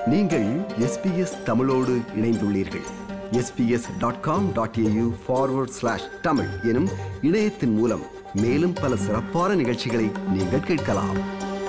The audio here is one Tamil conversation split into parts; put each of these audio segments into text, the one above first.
நீங்கள் எஸ்பிஎஸ் தமிழோடு இணைந்துள்ளீர்கள் SBS dot com dot AU forward slash Tamil எனும் இணையத்தின் மூலம் மேலும் பல சிறப்பான நிகழ்ச்சிகளை நீங்கள் கேட்கலாம்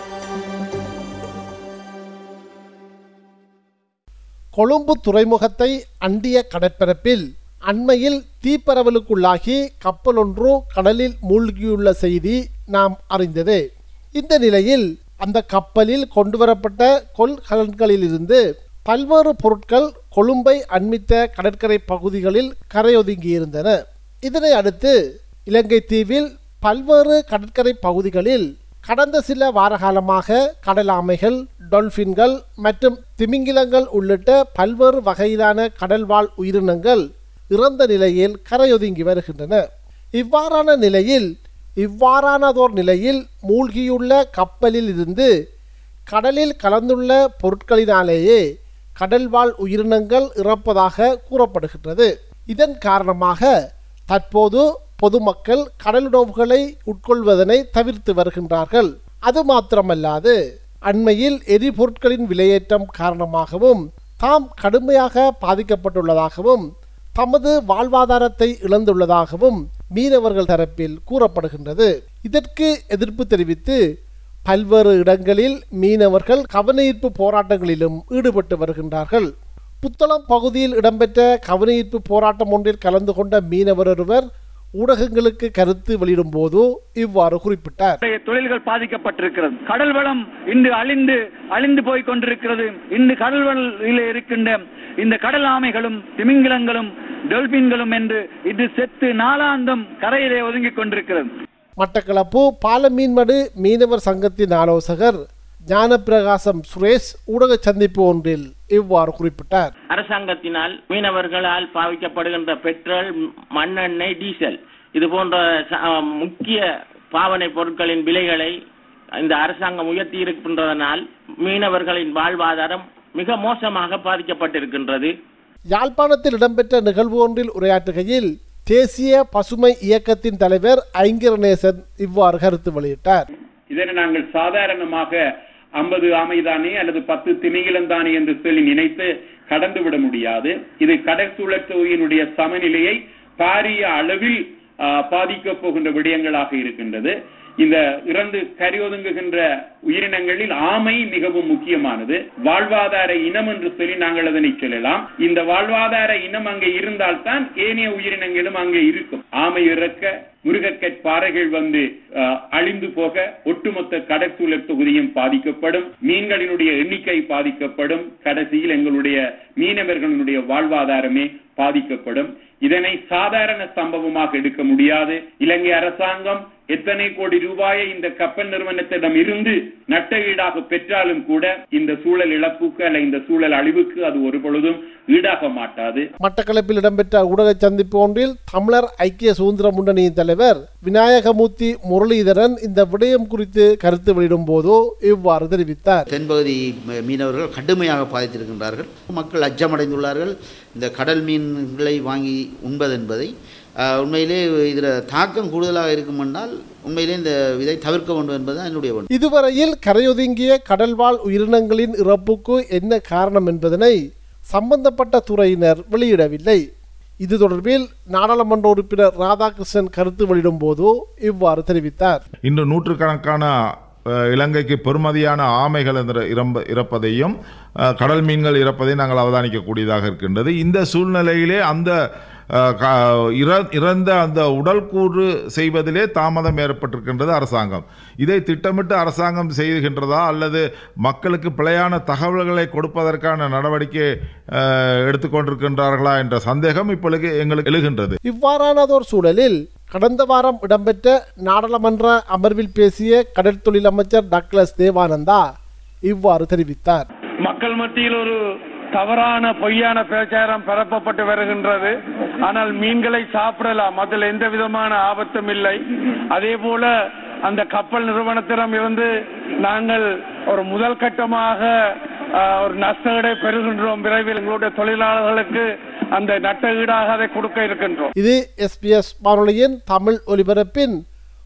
கொழும்பு துறைமுகத்தை அண்டிய கடற்பரப்பில் அண்மையில் தீப்பரவலுக்குள்ளாகி கப்பல் ஒன்று கடலில் மூழ்கியுள்ள செய்தி நாம் அறிந்ததே இந்த நிலையில் அந்த கப்பலில் கொண்டுவரப்பட்ட கொள்கலன்களிலிருந்து பல்வேறு பொருட்கள் கொழும்பை அண்மித்த கடற்கரை பகுதிகளில் கரையொதுங்கியிருந்தன இதனை அடுத்து இலங்கை தீவில் பல்வேறு கடற்கரை பகுதிகளில் கடந்த சில வாரகாலமாக கடல் ஆமைகள் டொல்பின்கள் மற்றும் திமிங்கிலங்கள் உள்ளிட்ட பல்வேறு வகையிலான கடல்வாழ் உயிரினங்கள் இறந்த நிலையில் கரையொதுங்கி வருகின்றன இவ்வாறான நிலையில் இவ்வாறானதோர் நிலையில் மூழ்கியுள்ள கப்பலில் இருந்து கடலில் கலந்துள்ள பொருட்களினாலேயே கடல்வாழ் உயிரினங்கள் இறப்பதாக கூறப்படுகின்றது இதன் காரணமாக தற்போது பொதுமக்கள் கடலுணவுகளை உட்கொள்வதனை தவிர்த்து வருகின்றார்கள் அது மாத்திரமல்லாது அண்மையில் எரிபொருட்களின் விலையேற்றம் காரணமாகவும் தாம் கடுமையாக பாதிக்கப்பட்டுள்ளதாகவும் தமது வாழ்வாதாரத்தை இழந்துள்ளதாகவும் மீனவர்கள் தரப்பில் கூறப்படுகின்றது இதற்கு எதிர்ப்பு தெரிவித்து பல்வேறு இடங்களில் மீனவர்கள் கவனஈர்ப்பு போராட்டங்களிலும் ஈடுபட்டு வருகின்றார்கள் புத்தளம் பகுதியில் இடம்பெற்ற கவனஈர்ப்பு போராட்டம் ஒன்றில் கலந்து கொண்ட மீனவர் ஒருவர் ஊடகங்களுக்கு கருத்து வெளியிடும் போது இவ்வாறு குறிப்பிட்டார் நம்முடைய தொழில்கள் பாதிக்கப்பட்டிருக்கிறது கடல் வளம் இன்று அழிந்து அழிந்து போய் கொண்டிருக்கிறது இன்று கடல் வளத்தில் இருக்கின்ற இந்த கடல் ஆமைகளும் திமிங்கிலங்களும் டொல்பின்களும் என்று இது செத்து நாளாந்தம் கரையிலே ஒதுங்கிக் கொண்டிருக்கிறது மட்டக்களப்பு பாலமீன்மடு மீனவர் சங்கத்தின் ஆலோசகர் ஞானப்பிரகாசம் சுரேஷ் ஊடக சந்திப்பு ஒன்றில் இவ்வாறு குறிப்பிட்டார் அரசாங்கத்தினால் மீனவர்களால் பாவிக்கப்படுகின்ற பெட்ரோல் மண்ணெண்ணெய் டீசல் இது போன்ற ச- அஹ் முக்கிய பாவனை பொருட்களின் விலைகளை இந்த அரசாங்கம் உயர்த்தி இருக்கின்றதனால் மீனவர்களின் வாழ்வாதாரம் மிக மோசமாக பாதிக்கப்பட்டிருக்கின்றது யாழ்ப்பாணத்தில் இடம்பெற்ற நிகழ்வு ஒன்றில் உரையாற்றுகையில் தேசிய பசுமை இயக்கத்தின் தலைவர் ஐங்கரநேசன் இவ்வாறு கருத்து வெளியிட்டார் இதனை நாங்கள் சாதாரணமாக ஐம்பது ஆமைதானே அல்லது பத்து திமிங்கிலம் தானே என்று சொல்லி நினைத்து கடந்து விட முடியாது இது கடல் சூழல் தொகையினுடைய சமநிலையை பாரிய அளவில் ஆஹ், பாதிக்கப் போகின்ற விடயங்களாக இருக்கின்றது இந்த இறந்து கரையொதுங்குகின்ற உயிரினங்களில் ஆமை மிகவும் முக்கியமானது வாழ்வாதார இனம் என்று சொல்லி நாங்கள் அதனை சொல்லலாம் இந்த வாழ்வாதார இனம் அங்கே இருந்தால்தான் ஏனைய உயிரினங்களும் அங்கே இருக்கும் ஆமை இறக்க முருகக்கட் பாறைகள் வந்து அஹ், அழிந்து போக ஒட்டுமொத்த கடற்சூழல் தொகுதியும் பாதிக்கப்படும் மீன்களினுடைய எண்ணிக்கை பாதிக்கப்படும் கடைசியில் எங்களுடைய மீனவர்களுடைய வாழ்வாதாரமே பாதிக்கப்படும் இதனை சாதாரண சம்பவமாக எடுக்க முடியாது இலங்கை அரசாங்கம் எத்தனை கோடி ரூபாயை இந்த கப்பல் நிறுவனத்திடம் இருந்து நட்ட ஈடாக பெற்றாலும் கூட இந்த சூழல் இழப்புக்கு அல்ல இந்த சூழல் அழிவுக்கு அது ஒரு பொழுதும் ஈடாக மாட்டாது மட்டக்களப்பில் இடம்பெற்ற ஊடக சந்திப்பு ஒன்றில் தமிழர் ஐக்கிய சுதந்திர முன்னணியின் தலைவர் விநாயகமூர்த்தி முரளிதரன் இந்த விடயம் குறித்து கருத்து வெளியிடும் போது இவ்வாறு தெரிவித்தார் தென்பகுதி ம- மீனவர்கள் கடுமையாக பாதித்திருக்கின்றார்கள் மக்கள் அச்சமடைந்துள்ளார்கள் இந்த கடல் மீன்களை வாங்கி உண்பதென்பதை ஆஹ், உண்மையிலே இதில் தாக்கம் கூடுதலாக இருக்கும் என்றால் உண்மையிலே இந்த இதை தவிர்க்க வேண்டும் என்பதுதான் என்னுடைய ஒன்று இதுவரையில் கரையொதுங்கிய கடல்வாழ் உயிரினங்களின் இறப்புக்கு என்ன காரணம் என்பதனை சம்பந்தப்பட்ட துறையினர் வெளியிடவில்லை இது தொடர்பில் நாடாளுமன்ற உறுப்பினர் ராதாகிருஷ்ணன் கருத்து வெளியிடும் போது இவ்வாறு தெரிவித்தார் இன்று நூற்றுக்கணக்கான அஹ், இலங்கைக்கு பெறுமதியான ஆமைகள் என்ற இறம்ப இறப்பதையும் அஹ், கடல் மீன்கள் இறப்பதை நாங்கள் அவதானிக்கக்கூடியதாக இருக்கின்றது இந்த சூழ்நிலையிலே அந்த அஹ், க- இற- இறந்த அந்த உடல்கூறு செய்வதிலே தாமதம் ஏற்பட்டிருக்கின்றது அரசாங்கம் இதை திட்டமிட்டு அரசாங்கம் செய்கின்றதா அல்லது மக்களுக்கு பிழையான தகவல்களை கொடுப்பதற்கான நடவடிக்கை அஹ், எடுத்துக்கொண்டிருக்கின்றார்களா என்ற சந்தேகம் இப்பொழுது எங்களுக்கு எழுகின்றது இவ்வாறானதோர் சூழலில் கடந்த வாரம் இடம்பெற்ற நாடாளுமன்ற அமர்வில் பேசிய கடற்தொழில் அமைச்சர் டக்ளஸ் தேவானந்தா இவ்வாறு தெரிவித்தார் மக்கள் மத்தியில் ஒரு தவறான பொய்யான பிரச்சாரம் பரப்பப்பட்டு வருகின்றது ஆனால் மீன்களை சாப்பிடலாம் அதில் எந்த விதமான ஆபத்தும் இல்லை அதே போல அந்த கப்பல் நிறுவனத்திடம் இருந்து நாங்கள் ஒரு முதல் கட்டமாக ஆஹ், ஒரு நஷ்டஈடை பெறுகின்றோம் விரைவில் எங்களுடைய தொழிலாளர்களுக்கு அந்த நட்ட ஈடாக அதை கொடுக்க இருக்கின்றோம் இது எஸ்பிஎஸ் வானொலியின் தமிழ் ஒலிபரப்பின்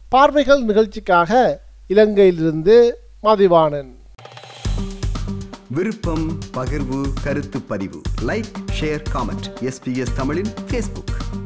பார்வைகள் நிகழ்ச்சிக்காக இலங்கையிலிருந்து மதிவாணன் விருப்பம் பகிர்வு கருத்து பதிவு லைக் ஷேர் காமெண்ட் எஸ்பிஎஸ் தமிழின் ஃபேஸ்புக்